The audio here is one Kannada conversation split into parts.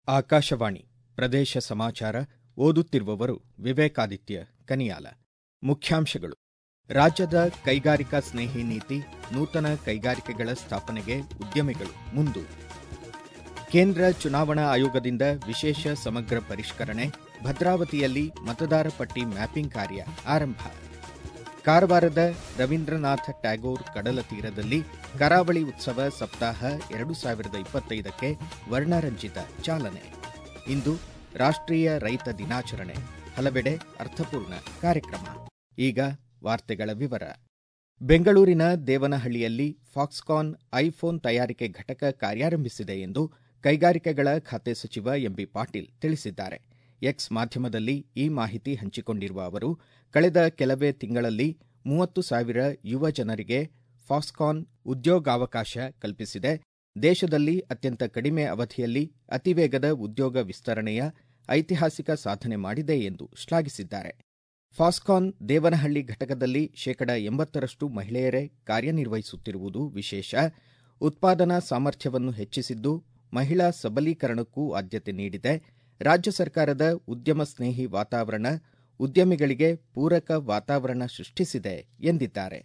ಆಕಾಶವಾಣಿ ಪ್ರದೇಶ ಸಮಾಚಾರ ಓದುತ್ತಿರುವವರು ವಿವೇಕಾದಿತ್ಯ ಕನಿಯಾಲ ಮುಖ್ಯಾಂಶಗಳು ರಾಜ್ಯದ ಕೈಗಾರಿಕಾ ಸ್ನೇಹಿ ನೀತಿ ನೂತನ ಕೈಗಾರಿಕೆಗಳ ಸ್ಥಾಪನೆಗೆ ಉದ್ಯಮಿಗಳು ಮುಂದು ಕೇಂದ್ರ ಚುನಾವಣಾ ಆಯೋಗದಿಂದ ವಿಶೇಷ ಸಮಗ್ರ ಪರಿಷ್ಕರಣೆ ಭದ್ರಾವತಿಯಲ್ಲಿ ಮತದಾರ ಪಟ್ಟಿ ಮ್ಯಾಪಿಂಗ್ ಕಾರ್ಯ ಆರಂಭ ಕಾರವಾರದ ರವೀಂದ್ರನಾಥ ಟ್ಯಾಗೋರ್ ಕಡಲ ತೀರದಲ್ಲಿ ಕರಾವಳಿ ಉತ್ಸವ ಸಪ್ತಾಹ ಎರಡು ಸಾವಿರದ ಇಪ್ಪತ್ತೈದಕ್ಕೆ ವರ್ಣರಂಜಿತ ಚಾಲನೆ ಇಂದು ರಾಷ್ಟ್ರೀಯ ರೈತ ದಿನಾಚರಣೆ ಹಲವೆಡೆ ಅರ್ಥಪೂರ್ಣ ಕಾರ್ಯಕ್ರಮ ಈಗ ವಾರ್ತೆಗಳ ವಿವರ ಬೆಂಗಳೂರಿನ ದೇವನಹಳ್ಳಿಯಲ್ಲಿ ಫಾಕ್ಸ್ಕಾನ್ ಐಫೋನ್ ತಯಾರಿಕೆ ಘಟಕ ಕಾರ್ಯಾರಂಭಿಸಿದೆ ಎಂದು ಕೈಗಾರಿಕೆಗಳ ಖಾತೆ ಸಚಿವ ಎಂಬಿ ಪಾಟೀಲ್ ತಿಳಿಸಿದ್ದಾರೆ ಎಕ್ಸ್ ಮಾಧ್ಯಮದಲ್ಲಿ ಈ ಮಾಹಿತಿ ಹಂಚಿಕೊಂಡಿರುವ ಅವರು ಕಳೆದ ಕೆಲವೇ ತಿಂಗಳಲ್ಲಿ ಮೂವತ್ತು ಸಾವಿರ ಯುವ ಜನರಿಗೆ ಫಾಕ್ಸ್ಕಾನ್ ಉದ್ಯೋಗಾವಕಾಶ ಕಲ್ಪಿಸಿದೆ ದೇಶದಲ್ಲಿ ಅತ್ಯಂತ ಕಡಿಮೆ ಅವಧಿಯಲ್ಲಿ ಅತಿವೇಗದ ಉದ್ಯೋಗ ವಿಸ್ತರಣೆಯ ಐತಿಹಾಸಿಕ ಸಾಧನೆ ಮಾಡಿದೆ ಎಂದು ಶ್ಲಾಘಿಸಿದ್ದಾರೆ ಫಾಸ್ಕಾನ್ ದೇವನಹಳ್ಳಿ ಘಟಕದಲ್ಲಿ ಶೇಕಡ ಎಂಬತ್ತರಷ್ಟು ಮಹಿಳೆಯರೇ ಕಾರ್ಯನಿರ್ವಹಿಸುತ್ತಿರುವುದು ವಿಶೇಷ ಉತ್ಪಾದನಾ ಸಾಮರ್ಥ್ಯವನ್ನು ಹೆಚ್ಚಿಸಿದ್ದು ಮಹಿಳಾ ಸಬಲೀಕರಣಕ್ಕೂ ಆದ್ಯತೆ ನೀಡಿದೆ ರಾಜ್ಯ ಸರ್ಕಾರದ ಉದ್ಯಮ ಸ್ನೇಹಿ ವಾತಾವರಣ ಉದ್ಯಮಿಗಳಿಗೆ ಪೂರಕ ವಾತಾವರಣ ಸೃಷ್ಟಿಸಿದೆ ಎಂದಿದ್ದಾರೆ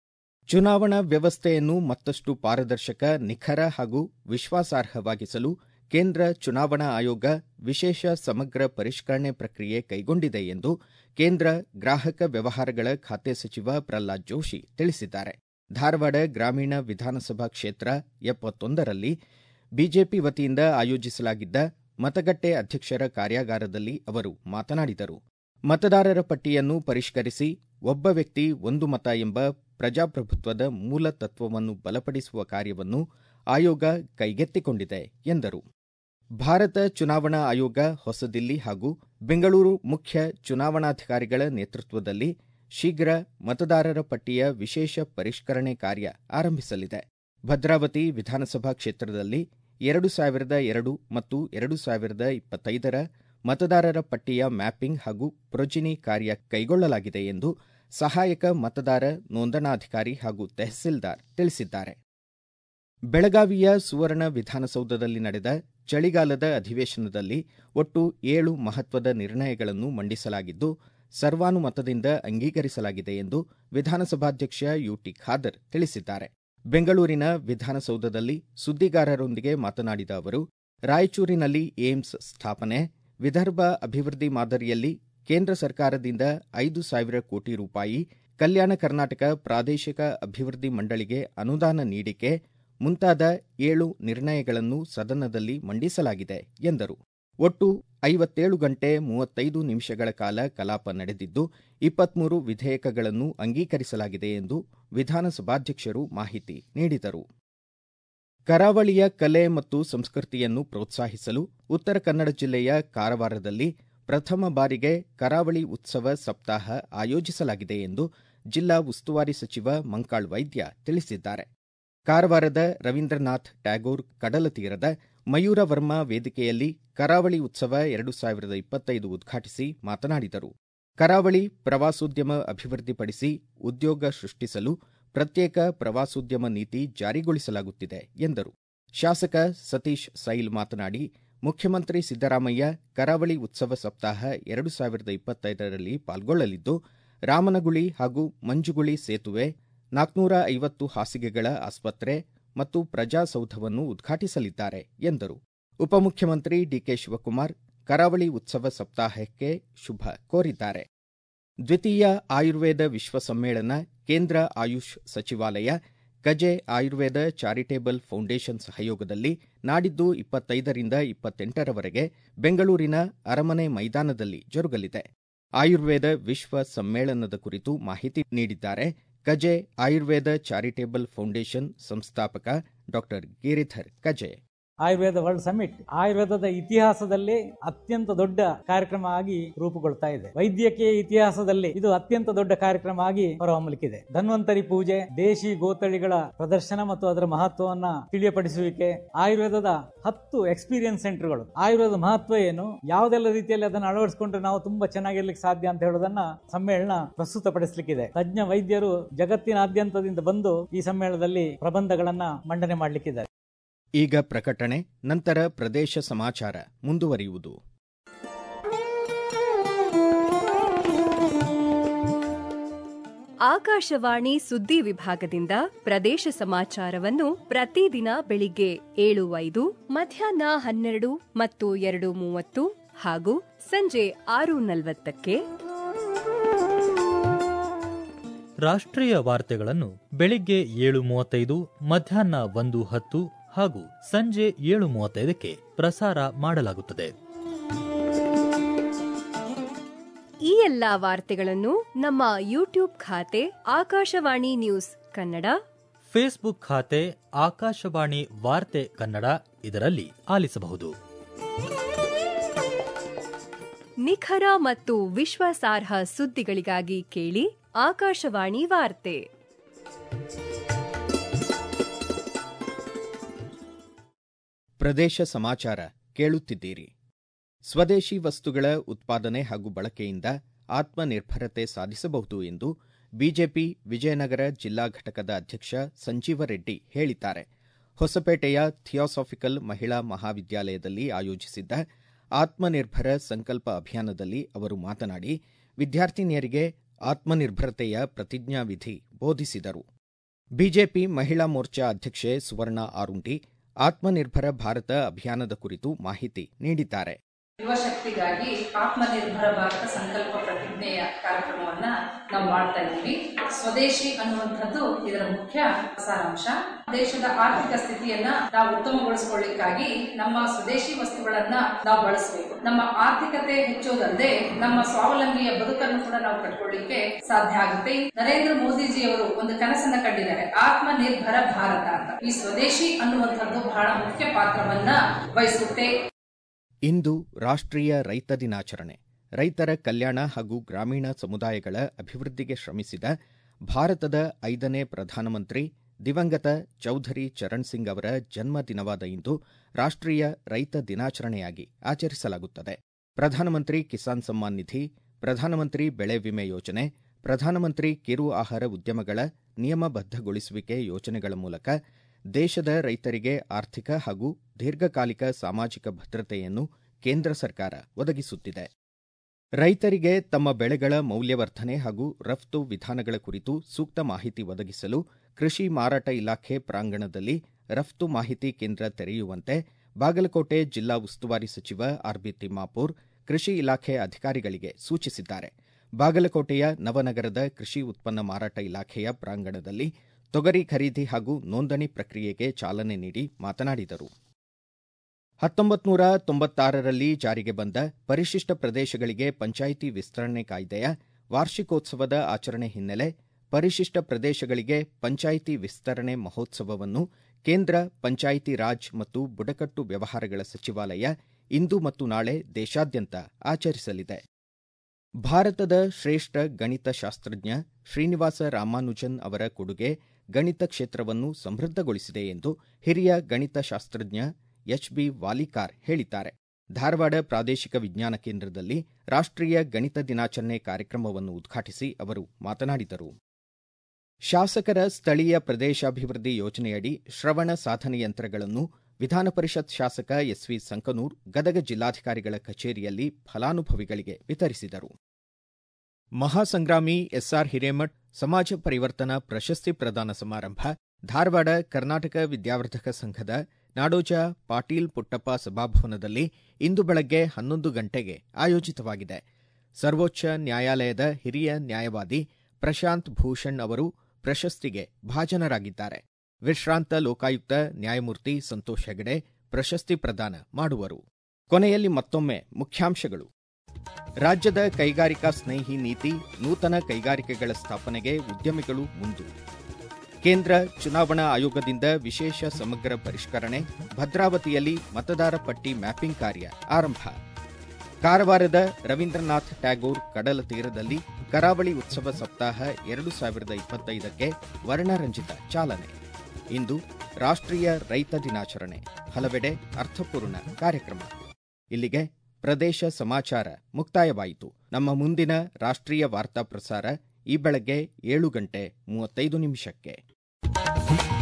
ಚುನಾವಣಾ ವ್ಯವಸ್ಥೆಯನ್ನು ಮತ್ತಷ್ಟು ಪಾರದರ್ಶಕ ನಿಖರ ಹಾಗೂ ವಿಶ್ವಾಸಾರ್ಹವಾಗಿಸಲು ಕೇಂದ್ರ ಚುನಾವಣಾ ಆಯೋಗ ವಿಶೇಷ ಸಮಗ್ರ ಪರಿಷ್ಕರಣೆ ಪ್ರಕ್ರಿಯೆ ಕೈಗೊಂಡಿದೆ ಎಂದು ಕೇಂದ್ರ ಗ್ರಾಹಕ ವ್ಯವಹಾರಗಳ ಖಾತೆ ಸಚಿವ ಪ್ರಹ್ಲಾದ್ ಜೋಶಿ ತಿಳಿಸಿದ್ದಾರೆ ಧಾರವಾಡ ಗ್ರಾಮೀಣ ವಿಧಾನಸಭಾ ಕ್ಷೇತ್ರ ಎಪ್ಪತ್ತೊಂದರಲ್ಲಿ ಬಿಜೆಪಿ ವತಿಯಿಂದ ಆಯೋಜಿಸಲಾಗಿದ್ದ ಮತಗಟ್ಟೆ ಅಧ್ಯಕ್ಷರ ಕಾರ್ಯಾಗಾರದಲ್ಲಿ ಅವರು ಮಾತನಾಡಿದರು ಮತದಾರರ ಪಟ್ಟಿಯನ್ನು ಪರಿಷ್ಕರಿಸಿ ಒಬ್ಬ ವ್ಯಕ್ತಿ ಒಂದು ಮತ ಎಂಬ ಪ್ರಜಾಪ್ರಭುತ್ವದ ಮೂಲ ತತ್ವವನ್ನು ಬಲಪಡಿಸುವ ಕಾರ್ಯವನ್ನು ಆಯೋಗ ಕೈಗೆತ್ತಿಕೊಂಡಿದೆ ಎಂದರು ಭಾರತ ಚುನಾವಣಾ ಆಯೋಗ ಹೊಸದಿಲ್ಲಿ ಹಾಗೂ ಬೆಂಗಳೂರು ಮುಖ್ಯ ಚುನಾವಣಾಧಿಕಾರಿಗಳ ನೇತೃತ್ವದಲ್ಲಿ ಶೀಘ್ರ ಮತದಾರರ ಪಟ್ಟಿಯ ವಿಶೇಷ ಪರಿಷ್ಕರಣೆ ಕಾರ್ಯ ಆರಂಭಿಸಲಿದೆ ಭದ್ರಾವತಿ ವಿಧಾನಸಭಾ ಕ್ಷೇತ್ರದಲ್ಲಿ ಎರಡು ಸಾವಿರದ ಎರಡು ಮತ್ತು ಎರಡು ಸಾವಿರದ ಇಪ್ಪತ್ತೈದರ ಮತದಾರರ ಪಟ್ಟಿಯ ಮ್ಯಾಪಿಂಗ್ ಹಾಗೂ ಪ್ರೊಜಿನಿ ಕಾರ್ಯ ಕೈಗೊಳ್ಳಲಾಗಿದೆ ಎಂದು ಸಹಾಯಕ ಮತದಾರ ನೋಂದಣಾಧಿಕಾರಿ ಹಾಗೂ ತೆಹಸೀಲ್ದಾರ್ ತಿಳಿಸಿದ್ದಾರೆ ಬೆಳಗಾವಿಯ ಸುವರ್ಣ ವಿಧಾನಸೌಧದಲ್ಲಿ ನಡೆದ ಚಳಿಗಾಲದ ಅಧಿವೇಶನದಲ್ಲಿ ಒಟ್ಟು ಏಳು ಮಹತ್ವದ ನಿರ್ಣಯಗಳನ್ನು ಮಂಡಿಸಲಾಗಿದ್ದು ಸರ್ವಾನುಮತದಿಂದ ಅಂಗೀಕರಿಸಲಾಗಿದೆ ಎಂದು ವಿಧಾನಸಭಾಧ್ಯಕ್ಷ ಯುಟಿ ಖಾದರ್ ತಿಳಿಸಿದ್ದಾರೆ ಬೆಂಗಳೂರಿನ ವಿಧಾನಸೌಧದಲ್ಲಿ ಸುದ್ದಿಗಾರರೊಂದಿಗೆ ಮಾತನಾಡಿದ ಅವರು ರಾಯಚೂರಿನಲ್ಲಿ ಏಮ್ಸ್ ಸ್ಥಾಪನೆ ವಿದರ್ಭ ಅಭಿವೃದ್ಧಿ ಮಾದರಿಯಲ್ಲಿ ಕೇಂದ್ರ ಸರ್ಕಾರದಿಂದ ಐದು ಸಾವಿರ ಕೋಟಿ ರೂಪಾಯಿ ಕಲ್ಯಾಣ ಕರ್ನಾಟಕ ಪ್ರಾದೇಶಿಕ ಅಭಿವೃದ್ಧಿ ಮಂಡಳಿಗೆ ಅನುದಾನ ನೀಡಿಕೆ ಮುಂತಾದ ಏಳು ನಿರ್ಣಯಗಳನ್ನು ಸದನದಲ್ಲಿ ಮಂಡಿಸಲಾಗಿದೆ ಎಂದರು ಒಟ್ಟು ಐವತ್ತೇಳು ಗಂಟೆ ಮೂವತ್ತೈದು ನಿಮಿಷಗಳ ಕಾಲ ಕಲಾಪ ನಡೆದಿದ್ದು ಇಪ್ಪತ್ಮೂರು ವಿಧೇಯಕಗಳನ್ನು ಅಂಗೀಕರಿಸಲಾಗಿದೆ ಎಂದು ವಿಧಾನಸಭಾಧ್ಯಕ್ಷರು ಮಾಹಿತಿ ನೀಡಿದರು ಕರಾವಳಿಯ ಕಲೆ ಮತ್ತು ಸಂಸ್ಕೃತಿಯನ್ನು ಪ್ರೋತ್ಸಾಹಿಸಲು ಉತ್ತರ ಕನ್ನಡ ಜಿಲ್ಲೆಯ ಕಾರವಾರದಲ್ಲಿ ಪ್ರಥಮ ಬಾರಿಗೆ ಕರಾವಳಿ ಉತ್ಸವ ಸಪ್ತಾಹ ಆಯೋಜಿಸಲಾಗಿದೆ ಎಂದು ಜಿಲ್ಲಾ ಉಸ್ತುವಾರಿ ಸಚಿವ ಮಂಕಾಳ್ ವೈದ್ಯ ತಿಳಿಸಿದ್ದಾರೆ ಕಾರವಾರದ ರವೀಂದ್ರನಾಥ್ ಟ್ಯಾಗೋರ್ ಕಡಲ ತೀರದ ಮಯೂರವರ್ಮ ವೇದಿಕೆಯಲ್ಲಿ ಕರಾವಳಿ ಉತ್ಸವ ಎರಡು ಸಾವಿರದ ಇಪ್ಪತ್ತೈದು ಉದ್ಘಾಟಿಸಿ ಮಾತನಾಡಿದರು ಕರಾವಳಿ ಪ್ರವಾಸೋದ್ಯಮ ಅಭಿವೃದ್ಧಿಪಡಿಸಿ ಉದ್ಯೋಗ ಸೃಷ್ಟಿಸಲು ಪ್ರತ್ಯೇಕ ಪ್ರವಾಸೋದ್ಯಮ ನೀತಿ ಜಾರಿಗೊಳಿಸಲಾಗುತ್ತಿದೆ ಎಂದರು ಶಾಸಕ ಸತೀಶ್ ಸೈಲ್ ಮಾತನಾಡಿ ಮುಖ್ಯಮಂತ್ರಿ ಸಿದ್ದರಾಮಯ್ಯ ಕರಾವಳಿ ಉತ್ಸವ ಸಪ್ತಾಹ ಎರಡು ಸಾವಿರದ ಇಪ್ಪತ್ತೈದರಲ್ಲಿ ಪಾಲ್ಗೊಳ್ಳಲಿದ್ದು ರಾಮನಗುಳಿ ಹಾಗೂ ಮಂಜುಗುಳಿ ಸೇತುವೆ ನಾಲ್ಕನೂರ ಐವತ್ತು ಹಾಸಿಗೆಗಳ ಆಸ್ಪತ್ರೆ ಮತ್ತು ಪ್ರಜಾಸೌಧವನ್ನು ಉದ್ಘಾಟಿಸಲಿದ್ದಾರೆ ಎಂದರು ಉಪಮುಖ್ಯಮಂತ್ರಿ ಡಿಕೆ ಶಿವಕುಮಾರ್ ಕರಾವಳಿ ಉತ್ಸವ ಸಪ್ತಾಹಕ್ಕೆ ಶುಭ ಕೋರಿದ್ದಾರೆ ದ್ವಿತೀಯ ಆಯುರ್ವೇದ ವಿಶ್ವ ಸಮ್ಮೇಳನ ಕೇಂದ್ರ ಆಯುಷ್ ಸಚಿವಾಲಯ ಗಜೆ ಆಯುರ್ವೇದ ಚಾರಿಟೇಬಲ್ ಫೌಂಡೇಶನ್ ಸಹಯೋಗದಲ್ಲಿ ನಾಡಿದ್ದು ಇಪ್ಪತ್ತೈದರಿಂದ ಇಪ್ಪತ್ತೆಂಟರವರೆಗೆ ಬೆಂಗಳೂರಿನ ಅರಮನೆ ಮೈದಾನದಲ್ಲಿ ಜರುಗಲಿದೆ ಆಯುರ್ವೇದ ವಿಶ್ವ ಸಮ್ಮೇಳನದ ಕುರಿತು ಮಾಹಿತಿ ನೀಡಿದ್ದಾರೆ ಕಜೆ ಆಯುರ್ವೇದ ಚಾರಿಟೇಬಲ್ ಫೌಂಡೇಶನ್ ಸಂಸ್ಥಾಪಕ ಡಾ ಗಿರಿಧರ್ ಕಜೆ ಆಯುರ್ವೇದ ವರ್ಲ್ಡ್ ಸಮಿಟ್ ಆಯುರ್ವೇದದ ಇತಿಹಾಸದಲ್ಲಿ ಅತ್ಯಂತ ದೊಡ್ಡ ಕಾರ್ಯಕ್ರಮ ಆಗಿ ರೂಪುಗೊಳ್ತಾ ಇದೆ ವೈದ್ಯಕೀಯ ಇತಿಹಾಸದಲ್ಲಿ ಇದು ಅತ್ಯಂತ ದೊಡ್ಡ ಕಾರ್ಯಕ್ರಮ ಆಗಿ ಹೊರಹೊಮ್ಮಲಿಕ್ಕಿದೆ ಧನ್ವಂತರಿ ಪೂಜೆ ದೇಶಿ ಗೋತಳಿಗಳ ಪ್ರದರ್ಶನ ಮತ್ತು ಅದರ ಮಹತ್ವವನ್ನ ತಿಳಿಯಪಡಿಸುವಿಕೆ ಆಯುರ್ವೇದದ ಹತ್ತು ಎಕ್ಸ್ಪೀರಿಯನ್ಸ್ ಸೆಂಟರ್ಗಳು ಆಯುರ್ವೇದದ ಮಹತ್ವ ಏನು ಯಾವುದೆಲ್ಲ ರೀತಿಯಲ್ಲಿ ಅದನ್ನು ಅಳವಡಿಸಿಕೊಂಡ್ರೆ ನಾವು ತುಂಬಾ ಚೆನ್ನಾಗಿರ್ಲಿಕ್ಕೆ ಸಾಧ್ಯ ಅಂತ ಹೇಳೋದನ್ನ ಸಮ್ಮೇಳನ ಪ್ರಸ್ತುತಪಡಿಸಲಿಕ್ಕಿದೆ ತಜ್ಞ ವೈದ್ಯರು ಜಗತ್ತಿನಾದ್ಯಂತದಿಂದ ಬಂದು ಈ ಸಮ್ಮೇಳನದಲ್ಲಿ ಪ್ರಬಂಧಗಳನ್ನ ಮಂಡನೆ ಮಾಡಲಿಕ್ಕಿದ್ದಾರೆ ಈಗ ಪ್ರಕಟಣೆ ನಂತರ ಪ್ರದೇಶ ಸಮಾಚಾರ ಮುಂದುವರಿಯುವುದು ಆಕಾಶವಾಣಿ ಸುದ್ದಿ ವಿಭಾಗದಿಂದ ಪ್ರದೇಶ ಸಮಾಚಾರವನ್ನು ಪ್ರತಿದಿನ ಬೆಳಿಗ್ಗೆ ಏಳು ಐದು ಮಧ್ಯಾಹ್ನ ಹನ್ನೆರಡು ಮತ್ತು ಎರಡು ಮೂವತ್ತು ಹಾಗೂ ಸಂಜೆ ಆರು ನಲವತ್ತಕ್ಕೆ ರಾಷ್ಟ್ರೀಯ ವಾರ್ತೆಗಳನ್ನು ಬೆಳಿಗ್ಗೆ ಏಳು ಮೂವತ್ತೈದು ಮಧ್ಯಾಹ್ನ ಒಂದು ಹತ್ತು ಹಾಗೂ ಸಂಜೆ ಏಳು ಮೂವತ್ತೈದಕ್ಕೆ ಪ್ರಸಾರ ಮಾಡಲಾಗುತ್ತದೆ ಈ ಎಲ್ಲಾ ವಾರ್ತೆಗಳನ್ನು ನಮ್ಮ ಯೂಟ್ಯೂಬ್ ಖಾತೆ ಆಕಾಶವಾಣಿ ನ್ಯೂಸ್ ಕನ್ನಡ ಫೇಸ್ಬುಕ್ ಖಾತೆ ಆಕಾಶವಾಣಿ ವಾರ್ತೆ ಕನ್ನಡ ಇದರಲ್ಲಿ ಆಲಿಸಬಹುದು ನಿಖರ ಮತ್ತು ವಿಶ್ವಾಸಾರ್ಹ ಸುದ್ದಿಗಳಿಗಾಗಿ ಕೇಳಿ ಆಕಾಶವಾಣಿ ವಾರ್ತೆ ಪ್ರದೇಶ ಸಮಾಚಾರ ಕೇಳುತ್ತಿದ್ದೀರಿ ಸ್ವದೇಶಿ ವಸ್ತುಗಳ ಉತ್ಪಾದನೆ ಹಾಗೂ ಬಳಕೆಯಿಂದ ಆತ್ಮನಿರ್ಭರತೆ ಸಾಧಿಸಬಹುದು ಎಂದು ಬಿಜೆಪಿ ವಿಜಯನಗರ ಜಿಲ್ಲಾ ಘಟಕದ ಅಧ್ಯಕ್ಷ ಸಂಜೀವ ರೆಡ್ಡಿ ಹೇಳಿದ್ದಾರೆ ಹೊಸಪೇಟೆಯ ಥಿಯಾಸಾಫಿಕಲ್ ಮಹಿಳಾ ಮಹಾವಿದ್ಯಾಲಯದಲ್ಲಿ ಆಯೋಜಿಸಿದ್ದ ಆತ್ಮನಿರ್ಭರ ಸಂಕಲ್ಪ ಅಭಿಯಾನದಲ್ಲಿ ಅವರು ಮಾತನಾಡಿ ವಿದ್ಯಾರ್ಥಿನಿಯರಿಗೆ ಆತ್ಮನಿರ್ಭರತೆಯ ಪ್ರತಿಜ್ಞಾವಿಧಿ ಬೋಧಿಸಿದರು ಬಿಜೆಪಿ ಮಹಿಳಾ ಮೋರ್ಚಾ ಅಧ್ಯಕ್ಷೆ ಸುವರ್ಣ ಆರುಂಟಿ ಆತ್ಮನಿರ್ಭರ ಭಾರತ ಅಭಿಯಾನದ ಕುರಿತು ಮಾಹಿತಿ ನೀಡಿದ್ದಾರೆ ಯುವ ಶಕ್ತಿಗಾಗಿ ಆತ್ಮನಿರ್ಭರ ಭಾರತ ಸಂಕಲ್ಪ ಪ್ರತಿಜ್ಞೆಯ ಕಾರ್ಯಕ್ರಮವನ್ನ ನಾವು ಮಾಡ್ತಾ ಇದ್ದೀವಿ ಸ್ವದೇಶಿ ಅನ್ನುವಂಥದ್ದು ಇದರ ಮುಖ್ಯ ಸಾರಾಂಶ ದೇಶದ ಆರ್ಥಿಕ ಸ್ಥಿತಿಯನ್ನ ನಾವು ಉತ್ತಮಗೊಳಿಸಿಕೊಳ್ಳಿಕ್ಕಾಗಿ ನಮ್ಮ ಸ್ವದೇಶಿ ವಸ್ತುಗಳನ್ನ ನಾವು ಬಳಸಬೇಕು ನಮ್ಮ ಆರ್ಥಿಕತೆ ಹೆಚ್ಚೋದಲ್ಲದೆ ನಮ್ಮ ಸ್ವಾವಲಂಬಿಯ ಬದುಕನ್ನು ಕೂಡ ನಾವು ಕಟ್ಕೊಳ್ಳಿಕ್ಕೆ ಸಾಧ್ಯ ಆಗುತ್ತೆ ನರೇಂದ್ರ ಮೋದಿಜಿಯವರು ಒಂದು ಕನಸನ್ನ ಕಂಡಿದ್ದಾರೆ ಆತ್ಮನಿರ್ಭರ ಭಾರತ ಅಂತ ಈ ಸ್ವದೇಶಿ ಅನ್ನುವಂಥದ್ದು ಬಹಳ ಮುಖ್ಯ ಪಾತ್ರವನ್ನ ವಹಿಸುತ್ತೆ ಇಂದು ರಾಷ್ಟ್ರೀಯ ರೈತ ದಿನಾಚರಣೆ ರೈತರ ಕಲ್ಯಾಣ ಹಾಗೂ ಗ್ರಾಮೀಣ ಸಮುದಾಯಗಳ ಅಭಿವೃದ್ಧಿಗೆ ಶ್ರಮಿಸಿದ ಭಾರತದ ಐದನೇ ಪ್ರಧಾನಮಂತ್ರಿ ದಿವಂಗತ ಚೌಧರಿ ಚರಣ್ ಸಿಂಗ್ ಅವರ ಜನ್ಮ ದಿನವಾದ ಇಂದು ರಾಷ್ಟ್ರೀಯ ರೈತ ದಿನಾಚರಣೆಯಾಗಿ ಆಚರಿಸಲಾಗುತ್ತದೆ ಪ್ರಧಾನಮಂತ್ರಿ ಕಿಸಾನ್ ಸಮ್ಮಾನ್ ನಿಧಿ ಪ್ರಧಾನಮಂತ್ರಿ ಬೆಳೆ ವಿಮೆ ಯೋಜನೆ ಪ್ರಧಾನಮಂತ್ರಿ ಕಿರು ಆಹಾರ ಉದ್ಯಮಗಳ ನಿಯಮಬದ್ಧಗೊಳಿಸುವಿಕೆ ಯೋಜನೆಗಳ ಮೂಲಕ ದೇಶದ ರೈತರಿಗೆ ಆರ್ಥಿಕ ಹಾಗೂ ದೀರ್ಘಕಾಲಿಕ ಸಾಮಾಜಿಕ ಭದ್ರತೆಯನ್ನು ಕೇಂದ್ರ ಸರ್ಕಾರ ಒದಗಿಸುತ್ತಿದೆ ರೈತರಿಗೆ ತಮ್ಮ ಬೆಳೆಗಳ ಮೌಲ್ಯವರ್ಧನೆ ಹಾಗೂ ರಫ್ತು ವಿಧಾನಗಳ ಕುರಿತು ಸೂಕ್ತ ಮಾಹಿತಿ ಒದಗಿಸಲು ಕೃಷಿ ಮಾರಾಟ ಇಲಾಖೆ ಪ್ರಾಂಗಣದಲ್ಲಿ ರಫ್ತು ಮಾಹಿತಿ ಕೇಂದ್ರ ತೆರೆಯುವಂತೆ ಬಾಗಲಕೋಟೆ ಜಿಲ್ಲಾ ಉಸ್ತುವಾರಿ ಸಚಿವ ಆರ್ಬಿ ತಿಮ್ಮಾಪೂರ್ ಕೃಷಿ ಇಲಾಖೆ ಅಧಿಕಾರಿಗಳಿಗೆ ಸೂಚಿಸಿದ್ದಾರೆ ಬಾಗಲಕೋಟೆಯ ನವನಗರದ ಕೃಷಿ ಉತ್ಪನ್ನ ಮಾರಾಟ ಇಲಾಖೆಯ ಪ್ರಾಂಗಣದಲ್ಲಿ ತೊಗರಿ ಖರೀದಿ ಹಾಗೂ ನೋಂದಣಿ ಪ್ರಕ್ರಿಯೆಗೆ ಚಾಲನೆ ನೀಡಿ ಮಾತನಾಡಿದರು ಹತ್ತೊಂಬತ್ತು ನೂರ ತೊಂಬತ್ತಾರರಲ್ಲಿ ಜಾರಿಗೆ ಬಂದ ಪರಿಶಿಷ್ಟ ಪ್ರದೇಶಗಳಿಗೆ ಪಂಚಾಯಿತಿ ವಿಸ್ತರಣೆ ಕಾಯ್ದೆಯ ವಾರ್ಷಿಕೋತ್ಸವದ ಆಚರಣೆ ಹಿನ್ನೆಲೆ ಪರಿಶಿಷ್ಟ ಪ್ರದೇಶಗಳಿಗೆ ಪಂಚಾಯಿತಿ ವಿಸ್ತರಣೆ ಮಹೋತ್ಸವವನ್ನು ಕೇಂದ್ರ ಪಂಚಾಯಿತಿ ರಾಜ್ ಮತ್ತು ಬುಡಕಟ್ಟು ವ್ಯವಹಾರಗಳ ಸಚಿವಾಲಯ ಇಂದು ಮತ್ತು ನಾಳೆ ದೇಶಾದ್ಯಂತ ಆಚರಿಸಲಿದೆ ಭಾರತದ ಶ್ರೇಷ್ಠ ಗಣಿತ ಶಾಸ್ತ್ರಜ್ಞ ಶ್ರೀನಿವಾಸ ರಾಮಾನುಜನ್ ಅವರ ಕೊಡುಗೆ ಗಣಿತ ಕ್ಷೇತ್ರವನ್ನು ಸಮೃದ್ಧಗೊಳಿಸಿದೆ ಎಂದು ಹಿರಿಯ ಗಣಿತ ಶಾಸ್ತ್ರಜ್ಞ ಎಚ್ ಬಿ ವಾಲಿಕಾರ್ ಹೇಳಿದ್ದಾರೆ ಧಾರವಾಡ ಪ್ರಾದೇಶಿಕ ವಿಜ್ಞಾನ ಕೇಂದ್ರದಲ್ಲಿ ರಾಷ್ಟ್ರೀಯ ಗಣಿತ ದಿನಾಚರಣೆ ಕಾರ್ಯಕ್ರಮವನ್ನು ಉದ್ಘಾಟಿಸಿ ಅವರು ಮಾತನಾಡಿದರು ಶಾಸಕರ ಸ್ಥಳೀಯ ಪ್ರದೇಶಾಭಿವೃದ್ಧಿ ಯೋಜನೆಯಡಿ ಶ್ರವಣ ಸಾಧನ ಯಂತ್ರಗಳನ್ನು ವಿಧಾನ ಪರಿಷತ್ ಶಾಸಕ ಎಸ್ವಿ ಸಂಕನೂರ್ ಗದಗ ಜಿಲ್ಲಾಧಿಕಾರಿಗಳ ಕಚೇರಿಯಲ್ಲಿ ಫಲಾನುಭವಿಗಳಿಗೆ ವಿತರಿಸಿದರು ಮಹಾಸಂಗ್ರಾಮಿ ಎಸ್ಆರ್ ಹಿರೇಮಠ್ ಸಮಾಜ ಪರಿವರ್ತನಾ ಪ್ರಶಸ್ತಿ ಪ್ರದಾನ ಸಮಾರಂಭ ಧಾರವಾಡ ಕರ್ನಾಟಕ ವಿದ್ಯಾವರ್ಧಕ ಸಂಘದ ನಾಡೋಜ ಪಾಟೀಲ್ ಪುಟ್ಟಪ್ಪ ಸಭಾಭವನದಲ್ಲಿ ಇಂದು ಬೆಳಗ್ಗೆ ಹನ್ನೊಂದು ಗಂಟೆಗೆ ಆಯೋಜಿತವಾಗಿದೆ ಸರ್ವೋಚ್ಚ ನ್ಯಾಯಾಲಯದ ಹಿರಿಯ ನ್ಯಾಯವಾದಿ ಪ್ರಶಾಂತ್ ಭೂಷಣ್ ಅವರು ಪ್ರಶಸ್ತಿಗೆ ಭಾಜನರಾಗಿದ್ದಾರೆ ವಿಶ್ರಾಂತ ಲೋಕಾಯುಕ್ತ ನ್ಯಾಯಮೂರ್ತಿ ಸಂತೋಷ್ ಹೆಗಡೆ ಪ್ರಶಸ್ತಿ ಪ್ರದಾನ ಮಾಡುವರು ಕೊನೆಯಲ್ಲಿ ಮತ್ತೊಮ್ಮೆ ಮುಖ್ಯಾಂಶಗಳು ರಾಜ್ಯದ ಕೈಗಾರಿಕಾ ಸ್ನೇಹಿ ನೀತಿ ನೂತನ ಕೈಗಾರಿಕೆಗಳ ಸ್ಥಾಪನೆಗೆ ಉದ್ಯಮಿಗಳು ಮುಂದು ಕೇಂದ್ರ ಚುನಾವಣಾ ಆಯೋಗದಿಂದ ವಿಶೇಷ ಸಮಗ್ರ ಪರಿಷ್ಕರಣೆ ಭದ್ರಾವತಿಯಲ್ಲಿ ಮತದಾರ ಪಟ್ಟಿ ಮ್ಯಾಪಿಂಗ್ ಕಾರ್ಯ ಆರಂಭ ಕಾರವಾರದ ರವೀಂದ್ರನಾಥ್ ಟ್ಯಾಗೋರ್ ಕಡಲ ತೀರದಲ್ಲಿ ಕರಾವಳಿ ಉತ್ಸವ ಸಪ್ತಾಹ ಎರಡು ಸಾವಿರದ ಇಪ್ಪತ್ತೈದಕ್ಕೆ ವರ್ಣರಂಜಿತ ಚಾಲನೆ ಇಂದು ರಾಷ್ಟ್ರೀಯ ರೈತ ದಿನಾಚರಣೆ ಹಲವೆಡೆ ಅರ್ಥಪೂರ್ಣ ಕಾರ್ಯಕ್ರಮ ಇಲ್ಲಿಗೆ ಪ್ರದೇಶ ಸಮಾಚಾರ ಮುಕ್ತಾಯವಾಯಿತು ನಮ್ಮ ಮುಂದಿನ ರಾಷ್ಟ್ರೀಯ ವಾರ್ತಾ ಪ್ರಸಾರ ಈ ಬೆಳಗ್ಗೆ ಏಳು ಗಂಟೆ ಮೂವತ್ತೈದು ನಿಮಿಷಕ್ಕೆ